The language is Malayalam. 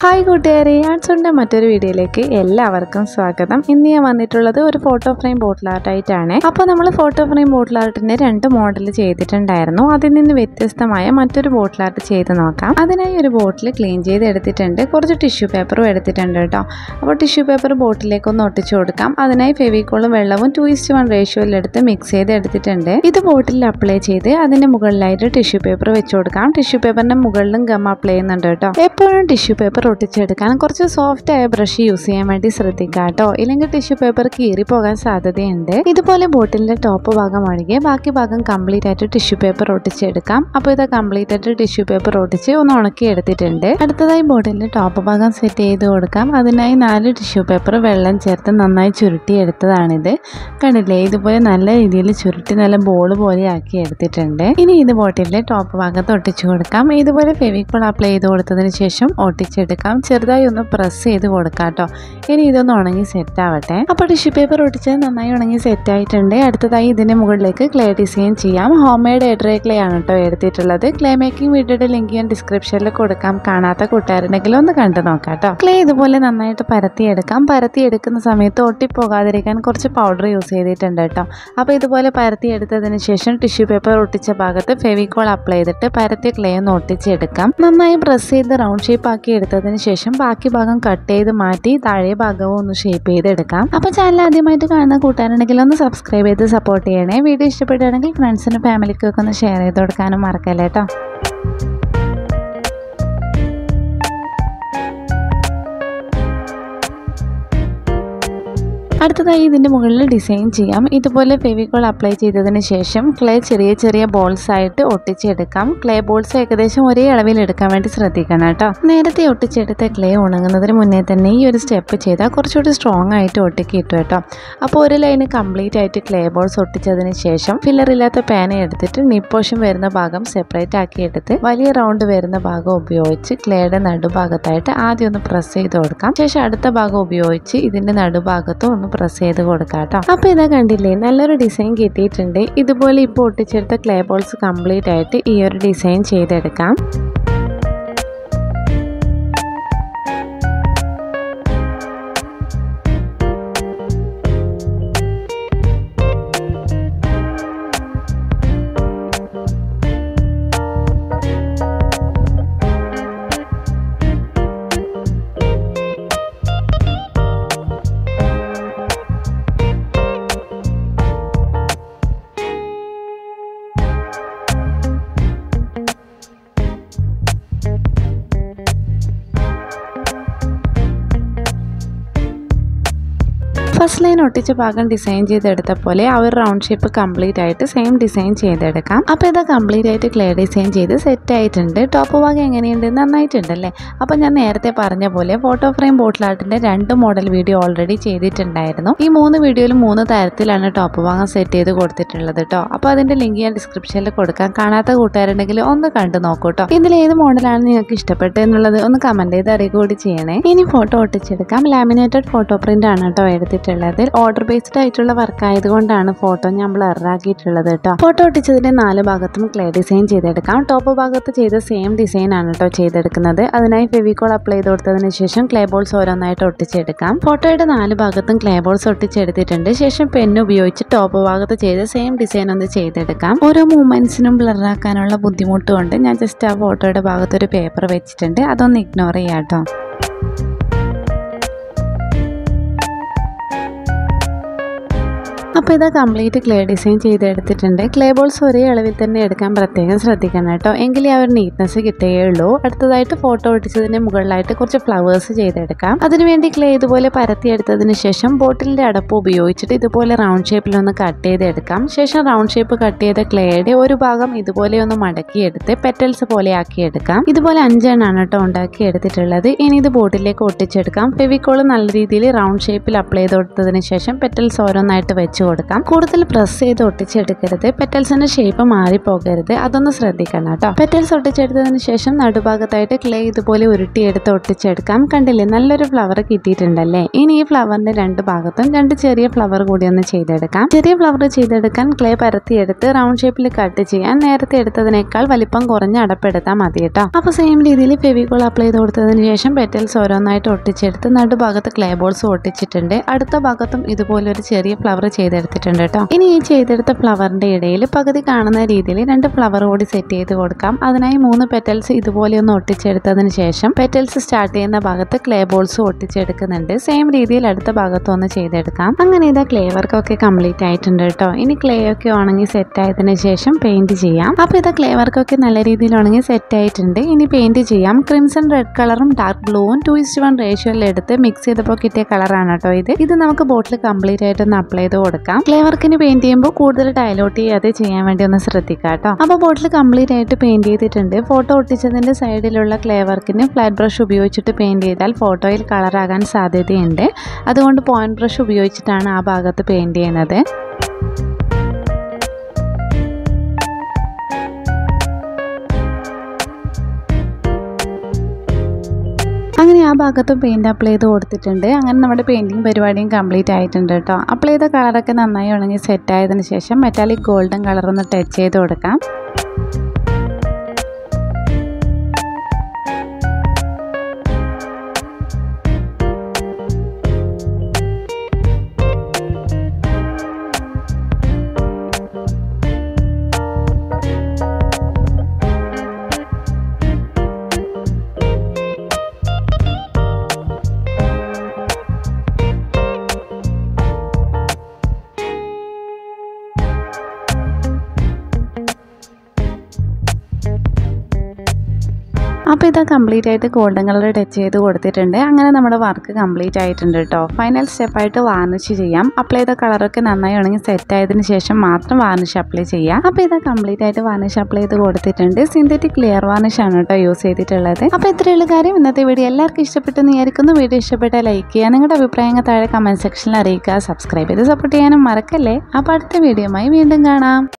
ഹായ് കൂട്ടുകാരെ ആർട്സുണ്ട് മറ്റൊരു വീഡിയോയിലേക്ക് എല്ലാവർക്കും സ്വാഗതം ഇന്ന് ഞാൻ വന്നിട്ടുള്ളത് ഒരു ഫോട്ടോ ഫ്രെയിം ബോട്ടിൽ ആർട്ടായിട്ടാണ് അപ്പോൾ നമ്മൾ ഫോട്ടോ ഫ്രെയിം ബോട്ടിൽ ആർട്ടിൻ്റെ രണ്ട് മോഡൽ ചെയ്തിട്ടുണ്ടായിരുന്നു അതിൽ നിന്ന് വ്യത്യസ്തമായ മറ്റൊരു ബോട്ടിൽ ആർട്ട് ചെയ്ത് നോക്കാം അതിനായി ഒരു ബോട്ടിൽ ക്ലീൻ ചെയ്ത് എടുത്തിട്ടുണ്ട് കുറച്ച് ടിഷ്യൂ പേപ്പറും എടുത്തിട്ടുണ്ട് കേട്ടോ അപ്പോൾ ടിഷ്യൂ പേപ്പർ ബോട്ടിലേക്ക് ഒന്ന് ഒട്ടിച്ചു കൊടുക്കാം അതിനായി ഫെവിക്കോളും വെള്ളവും ടു ഇസ്റ്റ് വൺ റേഷ്യോയിലെടുത്ത് മിക്സ് ചെയ്ത് എടുത്തിട്ടുണ്ട് ഇത് ബോട്ടിൽ അപ്ലൈ ചെയ്ത് അതിൻ്റെ മുകളിലായിട്ട് ടിഷ്യൂ പേപ്പർ വെച്ച് കൊടുക്കാം ടിഷ്യൂ പേപ്പറിൻ്റെ മുകളിലും ഗം അപ്ലൈ ചെയ്യുന്നുണ്ട് കേട്ടോ എപ്പോഴും ടിഷ്യൂ പേപ്പർ ഒട്ടിച്ചെടുക്കാൻ കുറച്ച് സോഫ്റ്റ് ആയ ബ്രഷ് യൂസ് ചെയ്യാൻ വേണ്ടി ശ്രദ്ധിക്കുക കേട്ടോ ഇല്ലെങ്കിൽ ടിഷ്യൂ പേപ്പർ കീറി പോകാൻ സാധ്യതയുണ്ട് ഇതുപോലെ ബോട്ടിലിന്റെ ടോപ്പ് ഭാഗം ഒഴികെ ബാക്കി ഭാഗം കംപ്ലീറ്റ് ആയിട്ട് ടിഷ്യൂ പേപ്പർ ഒട്ടിച്ചെടുക്കാം അപ്പോൾ ഇത് കംപ്ലീറ്റ് ആയിട്ട് ടിഷ്യൂ പേപ്പർ ഒട്ടിച്ച് ഒന്ന് ഉണക്കി എടുത്തിട്ടുണ്ട് അടുത്തതായി ബോട്ടിലിന്റെ ടോപ്പ് ഭാഗം സെറ്റ് ചെയ്ത് കൊടുക്കാം അതിനായി നാല് ടിഷ്യൂ പേപ്പർ വെള്ളം ചേർത്ത് നന്നായി ചുരുട്ടി എടുത്തതാണിത് കണ്ടില്ലേ ഇതുപോലെ നല്ല രീതിയിൽ ചുരുട്ടി നല്ല ബോൾ പോലെ ആക്കി എടുത്തിട്ടുണ്ട് ഇനി ഇത് ബോട്ടിലിന്റെ ടോപ്പ് ഭാഗത്ത് ഒട്ടിച്ചു കൊടുക്കാം ഇതുപോലെ ഫെവിക്കോൾ അപ്ലൈ ചെയ്ത് കൊടുത്തതിന് ശേഷം ഒട്ടിച്ചെടുക്കാം ചെറുതായി ഒന്ന് പ്രസ് ചെയ്ത് കൊടുക്കാം കേട്ടോ ഇനി ഇതൊന്ന് ഉണങ്ങി സെറ്റ് ആവട്ടെ അപ്പോൾ ടിഷ്യൂ പേപ്പർ ഒട്ടിച്ചത് നന്നായി ഉണങ്ങി സെറ്റ് ആയിട്ടുണ്ട് അടുത്തതായി ഇതിന്റെ മുകളിലേക്ക് ക്ലേ ഡിസൈൻ ചെയ്യാം ഹോം മെയ്ഡ് എഡ്രേ ക്ലേ ആണ് കേട്ടോ എടുത്തിട്ടുള്ളത് ക്ലേ മേക്കിംഗ് വീഡിയോയുടെ ലിങ്ക് ഞാൻ ഡിസ്ക്രിപ്ഷനിൽ കൊടുക്കാം കാണാത്ത കൂട്ടുകാരുണ്ടെങ്കിൽ ഒന്ന് കണ്ടു നോക്കാം കേട്ടോ ക്ലേ ഇതുപോലെ നന്നായിട്ട് പരത്തിയെടുക്കാം പരത്തിയെടുക്കുന്ന സമയത്ത് ഒട്ടിപ്പോകാതിരിക്കാൻ കുറച്ച് പൗഡർ യൂസ് ചെയ്തിട്ടുണ്ട് കേട്ടോ അപ്പോൾ ഇതുപോലെ പരത്തിയെടുത്തതിന് ശേഷം ടിഷ്യൂ പേപ്പർ ഒട്ടിച്ച ഭാഗത്ത് ഫെവിക്കോൾ അപ്ലൈ ചെയ്തിട്ട് പരത്തിയ ക്ലേ ഒന്ന് ഒട്ടിച്ചെടുക്കാം നന്നായി പ്രസ് ചെയ്ത് റൗണ്ട് ഷേപ്പ് ആക്കി എടുത്തതിന് ശേഷം ബാക്കി ഭാഗം കട്ട് ചെയ്ത് മാറ്റി താഴെ ഭാഗവും ഒന്ന് ഷേപ്പ് ചെയ്തെടുക്കാം അപ്പോൾ ചാനൽ ആദ്യമായിട്ട് കാണുന്ന കൂട്ടുകാരുണ്ടെങ്കിൽ ഒന്ന് സബ്സ്ക്രൈബ് ചെയ്ത് സപ്പോർട്ട് ചെയ്യണേ വീഡിയോ ഇഷ്ടപ്പെടുകയാണെങ്കിൽ ഫ്രണ്ട്സിനും ഫാമിലിക്കൊക്കെ ഒന്ന് ഷെയർ ചെയ്ത് കൊടുക്കാനും മറക്കല്ലേ കേട്ടോ അടുത്തതായി ഇതിൻ്റെ മുകളിൽ ഡിസൈൻ ചെയ്യാം ഇതുപോലെ ഫെവിക്കോൾ അപ്ലൈ ചെയ്തതിന് ശേഷം ക്ലേ ചെറിയ ചെറിയ ബോൾസ് ആയിട്ട് ഒട്ടിച്ചെടുക്കാം ക്ലേ ബോൾസ് ഏകദേശം ഒരേ അളവിൽ എടുക്കാൻ വേണ്ടി ശ്രദ്ധിക്കണം കേട്ടോ നേരത്തെ ഒട്ടിച്ചെടുത്ത ക്ലേ ഉണങ്ങുന്നതിന് മുന്നേ തന്നെ ഈ ഒരു സ്റ്റെപ്പ് ചെയ്താൽ കുറച്ചുകൂടി സ്ട്രോങ് ആയിട്ട് ഒട്ടിക്കി കിട്ടും കേട്ടോ അപ്പോൾ ഒരു ലൈന് കംപ്ലീറ്റ് ആയിട്ട് ക്ലേ ബോൾസ് ഒട്ടിച്ചതിന് ശേഷം ഫില്ലർ ഇല്ലാത്ത പാന എടുത്തിട്ട് നിപ്പോഷൻ വരുന്ന ഭാഗം സെപ്പറേറ്റ് ആക്കി എടുത്ത് വലിയ റൗണ്ട് വരുന്ന ഭാഗം ഉപയോഗിച്ച് ക്ലേയുടെ നടുഭാഗത്തായിട്ട് ആദ്യം ഒന്ന് പ്രസ് ചെയ്ത് കൊടുക്കാം ശേഷം അടുത്ത ഭാഗം ഉപയോഗിച്ച് ഇതിന്റെ നടുഭാഗത്തും ഒന്ന് പ്രസ് ചെയ്ത് കൊടുക്കാം കേട്ടോ അപ്പോൾ ഇതാ കണ്ടില്ലേ നല്ലൊരു ഡിസൈൻ കിട്ടിയിട്ടുണ്ട് ഇതുപോലെ ഇപ്പോൾ ഒട്ടിച്ചെടുത്ത ക്ലേ ബോൾസ് കംപ്ലീറ്റ് ആയിട്ട് ഈ ഒരു ഡിസൈൻ ചെയ്തെടുക്കാം ഫസ്റ്റ് ലൈൻ ഒട്ടിച്ച ഭാഗം ഡിസൈൻ ചെയ്തെടുത്ത പോലെ ആ ഒരു റൗണ്ട് ഷേപ്പ് കംപ്ലീറ്റ് ആയിട്ട് സെയിം ഡിസൈൻ ചെയ്തെടുക്കാം അപ്പോൾ ഇത് കംപ്ലീറ്റ് ആയിട്ട് ക്ലേ ഡിസൈൻ ചെയ്ത് സെറ്റ് ആയിട്ടുണ്ട് ടോപ്പ് ഭാഗം എങ്ങനെയുണ്ട് നന്നായിട്ടുണ്ടല്ലേ അപ്പോൾ ഞാൻ നേരത്തെ പറഞ്ഞ പോലെ ഫോട്ടോ ഫ്രെയിം ബോട്ടിൽ ആർട്ടിൻ്റെ രണ്ട് മോഡൽ വീഡിയോ ഓൾറെഡി ചെയ്തിട്ടുണ്ടായിരുന്നു ഈ മൂന്ന് വീഡിയോയിലും മൂന്ന് തരത്തിലാണ് ടോപ്പ് ഭാഗം സെറ്റ് ചെയ്ത് കൊടുത്തിട്ടുള്ളത് കേട്ടോ അപ്പോൾ അതിൻ്റെ ലിങ്ക് ഞാൻ ഡിസ്ക്രിപ്ഷനിൽ കൊടുക്കാം കാണാത്ത കൂട്ടുകാരുണ്ടെങ്കിൽ ഒന്ന് കണ്ടു നോക്കൂ കേട്ടോ ഇതിൽ ഏത് മോഡലാണ് നിങ്ങൾക്ക് ഇഷ്ടപ്പെട്ടത് എന്നുള്ളത് ഒന്ന് കമൻറ്റ് ചെയ്ത് അറിയുക കൂടി ചെയ്യണേ ഇനി ഫോട്ടോ ഒട്ടിച്ചെടുക്കാം ലാമിനേറ്റഡ് ഫോട്ടോ പ്രിൻ്റ് ആണ് കേട്ടോ എടുത്തിട്ടുള്ളത് ഓർഡർ ബേസ്ഡ് ആയിട്ടുള്ള വർക്ക് ആയതുകൊണ്ടാണ് ഫോട്ടോ ഞാൻ ബ്ലറാക്കിയിട്ടുള്ളത് കേട്ടോ ഫോട്ടോ ഒട്ടിച്ചതിന്റെ നാല് ഭാഗത്തും ക്ലേ ഡിസൈൻ ചെയ്തെടുക്കാം ടോപ്പ് ഭാഗത്ത് ചെയ്ത സെയിം ഡിസൈൻ ആണ് കേട്ടോ ചെയ്തെടുക്കുന്നത് അതിനായി ഫെവിക്കോൾ അപ്ലൈ ചെയ്ത് കൊടുത്തതിന് ശേഷം ക്ലേ ബോൾസ് ഓരോന്നായിട്ട് ഒട്ടിച്ചെടുക്കാം ഫോട്ടോയുടെ നാല് ഭാഗത്തും ക്ലേ ബോൾസ് ഒട്ടിച്ചെടുത്തിട്ടുണ്ട് ശേഷം പെന്ന് ഉപയോഗിച്ച് ടോപ്പ് ഭാഗത്ത് ചെയ്ത സെയിം ഡിസൈൻ ഒന്ന് ചെയ്തെടുക്കാം ഓരോ മൂമെന്റ്സിനും ബ്ലറാക്കാനുള്ള ബുദ്ധിമുട്ട് കൊണ്ട് ഞാൻ ജസ്റ്റ് ആ ഫോട്ടോയുടെ ഭാഗത്ത് ഒരു പേപ്പർ വെച്ചിട്ടുണ്ട് അതൊന്ന് ഇഗ്നോർ ചെയ്യാം കേട്ടോ അപ്പോൾ ഇത് കംപ്ലീറ്റ് ക്ലേ ഡിസൈൻ ചെയ്തെടുത്തിട്ടുണ്ട് ക്ലേ ബോൾസ് ഒരേ അളവിൽ തന്നെ എടുക്കാൻ പ്രത്യേകം ശ്രദ്ധിക്കണം കേട്ടോ എങ്കിലേ ആ ഒരു നീറ്റ്നെസ് കിട്ടുകയുള്ളൂ അടുത്തതായിട്ട് ഫോട്ടോ ഒട്ടിച്ചതിന് മുകളിലായിട്ട് കുറച്ച് ഫ്ലവേഴ്സ് ചെയ്തെടുക്കാം അതിനുവേണ്ടി ക്ലേ ഇതുപോലെ പരത്തിയെടുത്തതിന് ശേഷം ബോട്ടിലിൻ്റെ അടപ്പ് ഉപയോഗിച്ചിട്ട് ഇതുപോലെ റൗണ്ട് ഷേപ്പിലൊന്ന് കട്ട് ചെയ്തെടുക്കാം ശേഷം റൗണ്ട് ഷേപ്പ് കട്ട് ചെയ്ത ക്ലേയുടെ ഒരു ഭാഗം ഇതുപോലെ ഒന്ന് മടക്കിയെടുത്ത് പെറ്റൽസ് പോലെ ആക്കിയെടുക്കാം ഇതുപോലെ അഞ്ചെണ്ണാണ് കേട്ടോ ഉണ്ടാക്കി എടുത്തിട്ടുള്ളത് ഇനി ഇത് ബോട്ടിലേക്ക് ഒട്ടിച്ചെടുക്കാം ഫെവിക്കോൾ നല്ല രീതിയിൽ റൗണ്ട് ഷേപ്പിൽ അപ്ലൈ ചെയ്ത് കൊടുത്തതിന് ശേഷം പെറ്റൽസ് ഓരോന്നായിട്ട് വെച്ച് ഒട്ടിച്ചു കൊടുക്കാം കൂടുതൽ പ്രസ് ചെയ്ത് ഒട്ടിച്ചെടുക്കരുത് പെറ്റൽസിന്റെ ഷേപ്പ് മാറിപ്പോകരുത് അതൊന്ന് ശ്രദ്ധിക്കണം കേട്ടോ പെറ്റൽസ് ഒട്ടിച്ചെടുത്തതിന് ശേഷം നടുഭാഗത്തായിട്ട് ക്ലേ ഇതുപോലെ ഉരുട്ടിയെടുത്ത് ഒട്ടിച്ചെടുക്കാം കണ്ടില്ലേ നല്ലൊരു ഫ്ലവർ കിട്ടിയിട്ടുണ്ടല്ലേ ഇനി ഈ ഫ്ലവറിന്റെ രണ്ട് ഭാഗത്തും രണ്ട് ചെറിയ ഫ്ലവർ കൂടി ഒന്ന് ചെയ്തെടുക്കാം ചെറിയ ഫ്ലവർ ചെയ്തെടുക്കാൻ ക്ലേ പരത്തിയെടുത്ത് റൗണ്ട് ഷേപ്പിൽ കട്ട് ചെയ്യാൻ നേരത്തെ എടുത്തതിനേക്കാൾ വലിപ്പം കുറഞ്ഞ് അടപ്പെടുത്താൽ മതി കേട്ടോ അപ്പൊ സെയിം രീതിയിൽ ഫെവിക്കോൾ അപ്ലൈ ചെയ്ത് കൊടുത്തതിന് ശേഷം പെറ്റൽസ് ഓരോന്നായിട്ട് ഒട്ടിച്ചെടുത്ത് നടുഭാഗത്ത് ക്ലേ ബോൾസ് ഒട്ടിച്ചിട്ടുണ്ട് അടുത്ത ഭാഗത്തും ഇതുപോലെ ഒരു ചെറിയ ഫ്ലവർ ചെയ്തെടുത്തിട്ടുണ്ട് കേട്ടോ ഇനി ഈ ചെയ്തെടുത്ത ഫ്ലവറിന്റെ ഇടയിൽ പകുതി കാണുന്ന രീതിയിൽ രണ്ട് ഫ്ലവർ കൂടി സെറ്റ് ചെയ്ത് കൊടുക്കാം അതിനായി മൂന്ന് പെറ്റൽസ് ഇതുപോലെ ഒന്ന് ഒട്ടിച്ചെടുത്തതിന് ശേഷം പെറ്റൽസ് സ്റ്റാർട്ട് ചെയ്യുന്ന ഭാഗത്ത് ക്ലേ ബോൾസ് ഒട്ടിച്ചെടുക്കുന്നുണ്ട് സെയിം രീതിയിൽ അടുത്ത ഭാഗത്തും ഒന്ന് ചെയ്തെടുക്കാം അങ്ങനെ ഇതാ ക്ലേ വർക്ക് ഒക്കെ കംപ്ലീറ്റ് ആയിട്ടുണ്ട് കേട്ടോ ഇനി ക്ലേ ഒക്കെ ഉണങ്ങി സെറ്റ് ആയതിനു ശേഷം പെയിന്റ് ചെയ്യാം അപ്പൊ ഇതാ ക്ലേ വർക്ക് ഒക്കെ നല്ല രീതിയിൽ ഉണങ്ങി സെറ്റ് ആയിട്ടുണ്ട് ഇനി പെയിന്റ് ചെയ്യാം ക്രിംസൺ റെഡ് കളറും ഡാർക്ക് ബ്ലൂവും ടു ഇസ്റ്റ് വൺ റേഷ്യോയിൽ എടുത്ത് മിക്സ് ചെയ്തപ്പോൾ കിട്ടിയ കളറാണ് കേട്ടോ ഇത് ഇത് നമുക്ക് ബോട്ടിൽ കംപ്ലീറ്റ് ആയിട്ട് ഒന്ന് അപ്ലൈ ചെയ്ത് കൊടുക്കാം ക്ലേ വർക്കിന് പെയിന്റ് ചെയ്യുമ്പോൾ കൂടുതൽ ഡയലോട്ട് ചെയ്യാതെ ചെയ്യാൻ വേണ്ടി ഒന്ന് ശ്രദ്ധിക്കാം കേട്ടോ അപ്പോൾ ബോട്ടിൽ കംപ്ലീറ്റ് ആയിട്ട് പെയിന്റ് ചെയ്തിട്ടുണ്ട് ഫോട്ടോ ഒട്ടിച്ചതിന്റെ സൈഡിലുള്ള ക്ലേ വർക്കിന് ഫ്ലാറ്റ് ബ്രഷ് ഉപയോഗിച്ചിട്ട് പെയിന്റ് ചെയ്താൽ ഫോട്ടോയിൽ കളറാകാൻ സാധ്യതയുണ്ട് അതുകൊണ്ട് പോയിന്റ് ബ്രഷ് ഉപയോഗിച്ചിട്ടാണ് ആ ഭാഗത്ത് പെയിന്റ് ചെയ്യുന്നത് അങ്ങനെ ആ ഭാഗത്തും പെയിന്റ് അപ്ലൈ ചെയ്ത് കൊടുത്തിട്ടുണ്ട് അങ്ങനെ നമ്മുടെ പെയിന്റിങ് പരിപാടിയും കംപ്ലീറ്റ് ആയിട്ടുണ്ട് കേട്ടോ അപ്ലൈ ചെയ്ത കളറൊക്കെ നന്നായി ഉണങ്ങി സെറ്റ് ആയതിനു ശേഷം മെറ്റാലിക് ഗോൾഡൻ കളർ ഒന്ന് ടച്ച് ചെയ്ത് കൊടുക്കാം അപ്പോൾ ഇത് കംപ്ലീറ്റ് ആയിട്ട് ഗോൾഡൻ കളർ ടച്ച് ചെയ്ത് കൊടുത്തിട്ടുണ്ട് അങ്ങനെ നമ്മുടെ വർക്ക് കംപ്ലീറ്റ് ആയിട്ടുണ്ട് കേട്ടോ ഫൈനൽ സ്റ്റെപ്പായിട്ട് വാർണിഷ് ചെയ്യാം അപ്ലൈ ചെയ്ത കളറൊക്കെ നന്നായി ഉണങ്ങി സെറ്റ് ആയതിനു ശേഷം മാത്രം വാർണിഷ് അപ്ലൈ ചെയ്യാം അപ്പോൾ ഇത് കംപ്ലീറ്റ് ആയിട്ട് വാർണിഷ് അപ്ലൈ ചെയ്ത് കൊടുത്തിട്ടുണ്ട് സിന്തറ്റിക് ക്ലിയർ വാർണിഷ് ആണ് കേട്ടോ യൂസ് ചെയ്തിട്ടുള്ളത് അപ്പോൾ ഇത്രയുള്ള കാര്യം ഇന്നത്തെ വീഡിയോ എല്ലാവർക്കും ഇഷ്ടപ്പെട്ടെന്ന് വിചാരിക്കുന്നു വീഡിയോ ഇഷ്ടപ്പെട്ടാൽ ലൈക്ക് ചെയ്യുക നിങ്ങളുടെ അഭിപ്രായങ്ങൾ താഴെ കമൻറ്റ് സെക്ഷനിൽ അറിയിക്കുക സബ്സ്ക്രൈബ് ചെയ്ത് സപ്പോർട്ട് ചെയ്യാനും മറക്കല്ലേ അപ്പോൾ അടുത്ത വീഡിയോയുമായി വീണ്ടും കാണാം